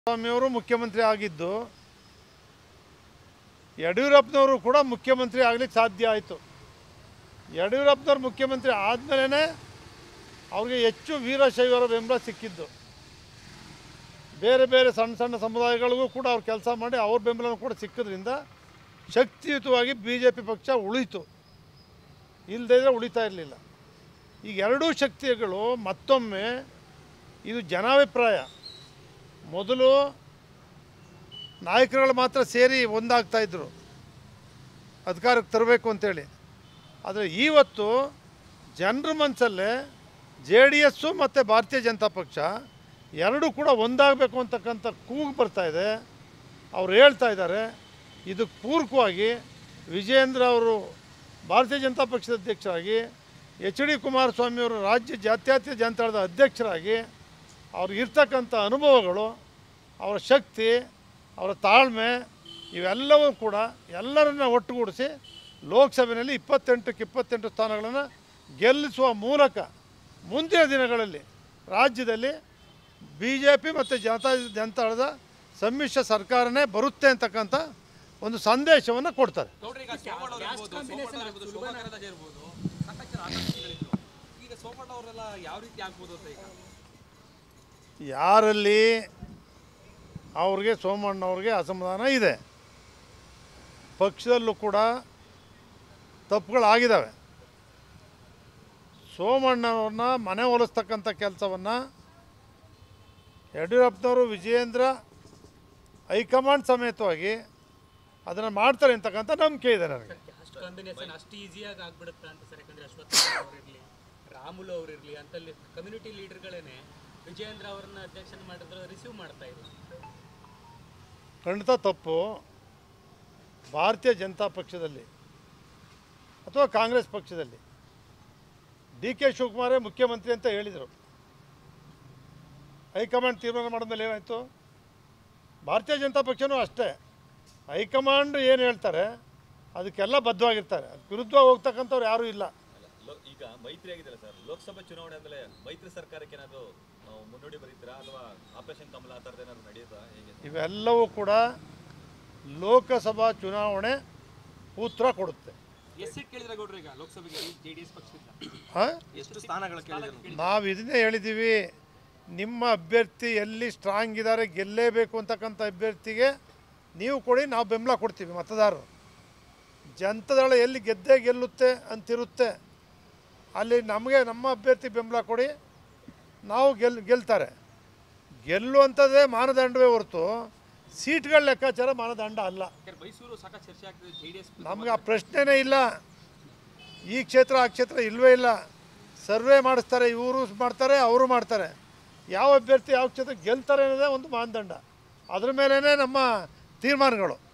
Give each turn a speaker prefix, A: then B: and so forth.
A: ಸ್ವಾಮಿಯವರು ಮುಖ್ಯಮಂತ್ರಿ ಆಗಿದ್ದು ಯಡಿಯೂರಪ್ಪನವರು ಕೂಡ ಮುಖ್ಯಮಂತ್ರಿ ಆಗ್ಲಿಕ್ಕೆ ಸಾಧ್ಯ ಆಯಿತು ಯಡಿಯೂರಪ್ಪನವ್ರು ಮುಖ್ಯಮಂತ್ರಿ ಆದಮೇಲೆ ಅವ್ರಿಗೆ ಹೆಚ್ಚು ವೀರಶೈವರ ಬೆಂಬಲ ಸಿಕ್ಕಿದ್ದು ಬೇರೆ ಬೇರೆ ಸಣ್ಣ ಸಣ್ಣ ಸಮುದಾಯಗಳಿಗೂ ಕೂಡ ಅವ್ರು ಕೆಲಸ ಮಾಡಿ ಅವ್ರ ಬೆಂಬಲ ಕೂಡ ಸಿಕ್ಕೋದ್ರಿಂದ ಶಕ್ತಿಯುತವಾಗಿ ಬಿ ಜೆ ಪಿ ಪಕ್ಷ ಉಳಿತು ಇಲ್ಲದೇ ಇದ್ರೆ ಉಳಿತಾ ಇರಲಿಲ್ಲ ಈಗ ಎರಡೂ ಶಕ್ತಿಗಳು ಮತ್ತೊಮ್ಮೆ ಇದು ಜನಾಭಿಪ್ರಾಯ ಮೊದಲು ನಾಯಕರುಗಳು ಮಾತ್ರ ಸೇರಿ ಒಂದಾಗ್ತಾಯಿದ್ರು ಅಧಿಕಾರಕ್ಕೆ ತರಬೇಕು ಅಂತೇಳಿ ಆದರೆ ಇವತ್ತು ಜನರ ಮನಸ್ಸಲ್ಲೇ ಜೆ ಡಿ ಎಸ್ಸು ಮತ್ತು ಭಾರತೀಯ ಜನತಾ ಪಕ್ಷ ಎರಡೂ ಕೂಡ ಒಂದಾಗಬೇಕು ಅಂತಕ್ಕಂಥ ಕೂಗು ಬರ್ತಾ ಇದೆ ಅವ್ರು ಹೇಳ್ತಾ ಇದ್ದಾರೆ ಇದಕ್ಕೆ ಪೂರಕವಾಗಿ ವಿಜಯೇಂದ್ರ ಅವರು ಭಾರತೀಯ ಜನತಾ ಪಕ್ಷದ ಅಧ್ಯಕ್ಷರಾಗಿ ಎಚ್ ಡಿ ಕುಮಾರಸ್ವಾಮಿಯವರು ರಾಜ್ಯ ಜಾತ್ಯತೀತ ಜನತಾಳದ ಅಧ್ಯಕ್ಷರಾಗಿ ಅವ್ರಿಗೆ ಇರ್ತಕ್ಕಂಥ ಅನುಭವಗಳು ಅವರ ಶಕ್ತಿ ಅವರ ತಾಳ್ಮೆ ಇವೆಲ್ಲವೂ ಕೂಡ ಎಲ್ಲರನ್ನ ಒಟ್ಟುಗೂಡಿಸಿ ಲೋಕಸಭೆಯಲ್ಲಿ ಇಪ್ಪತ್ತೆಂಟಕ್ಕೆ ಇಪ್ಪತ್ತೆಂಟು ಸ್ಥಾನಗಳನ್ನು ಗೆಲ್ಲಿಸುವ ಮೂಲಕ ಮುಂದಿನ ದಿನಗಳಲ್ಲಿ ರಾಜ್ಯದಲ್ಲಿ ಬಿ ಜೆ ಪಿ ಮತ್ತು ಜನತಾ ಜನತಾಳದ ಸಮ್ಮಿಶ್ರ ಸರ್ಕಾರನೇ ಬರುತ್ತೆ ಅಂತಕ್ಕಂಥ ಒಂದು ಸಂದೇಶವನ್ನು ಕೊಡ್ತಾರೆ
B: ಗೌಡ್ರೆ ಈಗ ಸೋಮಣ್ಣ ಅವ್ರು ಇರ್ಬೋದು, ಸೋಮಣ್ಣ ಅವ್ರು ಇರ್ಬೋದು, ಶೋಭಾ ಕರಂದ್ಲಾಜೆ ಇರ್ಬೋದು, ಸಾಕಷ್ಟು ಜನ ಆಕಾಂಕ್ಷಿಗಳಿದ್ರು. ಈಗ ಸೋಮಣ್ಣ ಅವರೆಲ್ಲ ಯಾವ ರೀತಿ ಆಗ್ಬೋದು ಅಂತ ಈಗ
A: ಯಾರಲ್ಲಿ ಅವ್ರಿಗೆ ಸೋಮಣ್ಣವ್ರಿಗೆ ಅಸಮಾಧಾನ ಇದೆ ಪಕ್ಷದಲ್ಲೂ ಕೂಡ ತಪ್ಪುಗಳಾಗಿದ್ದಾವೆ ಸೋಮಣ್ಣವ್ರನ್ನ ಮನೆ ಒಲಿಸ್ತಕ್ಕಂಥ ಕೆಲಸವನ್ನು ಯಡಿಯೂರಪ್ಪನವರು ವಿಜಯೇಂದ್ರ ಹೈಕಮಾಂಡ್ ಸಮೇತವಾಗಿ ಅದನ್ನು ಮಾಡ್ತಾರೆ ಅಂತಕ್ಕಂಥ ನಂಬಿಕೆ ಇದೆ ನನಗೆ
C: ಅಷ್ಟು ಕಾಂಬಿನೇಷನ್ ಅಷ್ಟು ಈಸಿಯಾಗಿ ಆಗ್ಬಿಡುತ್ತೆ ಅಂತ ಸರ್ ಯಾಕಂದ್ರೆ ಅಶ್ವತ್ಥ ಅವರಿರಲಿ ರಾಮುಲು ಅವರಿರಲಿ ಅಂತಲ್ಲಿ ಕಮ್ಯುನಿಟಿ ಲೀಡರ್ಗಳೇನೆ ವಿಜಯೇಂದ್ರ ಅವರನ್ನ ಅಧ್ಯಕ್ಷನ ಮಾಡಿದ್ರೆ ರಿಸೀವ್ ಮಾಡ್ತಾ ಇದ್ರು
A: ಖಂಡಿತ ತಪ್ಪು ಭಾರತೀಯ ಜನತಾ ಪಕ್ಷದಲ್ಲಿ ಅಥವಾ ಕಾಂಗ್ರೆಸ್ ಪಕ್ಷದಲ್ಲಿ ಡಿ ಕೆ ಶಿವಕುಮಾರೇ ಮುಖ್ಯಮಂತ್ರಿ ಅಂತ ಹೇಳಿದರು ಹೈಕಮಾಂಡ್ ತೀರ್ಮಾನ ಮಾಡಿದ್ಮೇಲೆ ಏನಾಯಿತು ಭಾರತೀಯ ಜನತಾ ಪಕ್ಷನೂ ಅಷ್ಟೇ ಹೈಕಮಾಂಡ್ ಏನು ಹೇಳ್ತಾರೆ ಅದಕ್ಕೆಲ್ಲ ಬದ್ಧವಾಗಿರ್ತಾರೆ ಅದಕ್ಕೆ ವಿರುದ್ಧವಾಗಿ ಹೋಗ್ತಕ್ಕಂಥವ್ರು ಯಾರೂ ಇಲ್ಲ
D: ಲೋ- ಈಗ ಮೈತ್ರಿ ಆಗಿದೆಯಲ್ಲ ಸರ್ ಲೋಕಸಭಾ ಚುನಾವಣೆ ಆದ್ಮೇಲೆ ಮೈತ್ರಿ ಸರ್ಕಾರಕ್ಕೆ ಏನಾದ್ರು ಆ, ಮುನ್ನುಡಿ ಬರೀತೀರಾ ಅಥವಾ ಆಪರೇಷನ್ ಕಮಲ ಆ ಥರದ್ದು ಏನಾದ್ರು ನಡೆಯುತ್ತಾ ಹೇಗೆ
A: ಇವೆಲ್ಲವೂ ಕೂಡ ಲೋಕಸಭಾ ಚುನಾವಣೆ ಉತ್ತರ ಕೊಡುತ್ತೆ
B: ಎಷ್ಟು ಸೀಟ್ ಕೇಳಿದ್ರೆ ಗೌಡ್ರೆ ಈಗ ಲೋಕಸಭೆಗೆ ಜೆಡಿಎಸ್ ಪಕ್ಷದಿಂದ
A: ಹಾಂ
B: ಎಷ್ಟು ಸ್ಥಾನಗಳು ಕೇಳಿದ್ರೆ
A: ನಾವು ಇದನ್ನೇ ಹೇಳಿದ್ದೀವಿ ನಿಮ್ಮ ಅಭ್ಯರ್ಥಿ ಎಲ್ಲಿ ಸ್ಟ್ರಾಂಗ್ ಇದ್ದಾರೆ ಗೆಲ್ಲೇಬೇಕು ಅಂತಕ್ಕಂಥ ಅಭ್ಯರ್ಥಿಗೆ ನೀವು ಕೊಡಿ ನಾವು ಬೆಂಬಲ ಕೊಡ್ತೀವಿ ಮತದಾರರು ಜನತಾದಳ ಎಲ್ಲಿ ಗೆದ್ದೇ ಗೆಲ್ಲುತ್ತೆ ಅಂತಿರುತ್ತೆ ಅಲ್ಲಿ ನಮಗೆ ನಮ್ಮ ಅಭ್ಯರ್ಥಿ ಬೆಂಬಲ ಕೊಡಿ ನಾವು ಗೆಲ್ ಗೆಲ್ತಾರೆ ಗೆಲ್ಲುವಂಥದ್ದೇ ಮಾನದಂಡವೇ ಹೊರತು ಸೀಟ್ಗಳ ಲೆಕ್ಕಾಚಾರ ಮಾನದಂಡ ಅಲ್ಲ
B: ಯಾಕಂದ್ರೆ ಮೈಸೂರು ಸಾಕಷ್ಟು ಚರ್ಚೆ ಆಗ್ತಿದೆ ಜೆಡಿಎಸ್
A: ನಮ್ಗೆ ಆ ಪ್ರಶ್ನೆನೇ ಇಲ್ಲ ಈ ಕ್ಷೇತ್ರ ಆ ಕ್ಷೇತ್ರ ಇಲ್ಲವೇ ಇಲ್ಲ ಸರ್ವೆ ಮಾಡಿಸ್ತಾರೆ ಇವರು ಮಾಡ್ತಾರೆ ಅವರು ಮಾಡ್ತಾರೆ ಯಾವ ಅಭ್ಯರ್ಥಿ ಯಾವ ಕ್ಷೇತ್ರ ಗೆಲ್ತಾರೆ ಅನ್ನೋದೇ ಒಂದು ಮಾನದಂಡ ಅದ್ರ ಮೇಲೇ ನಮ್ಮ ತೀರ್ಮಾನಗಳು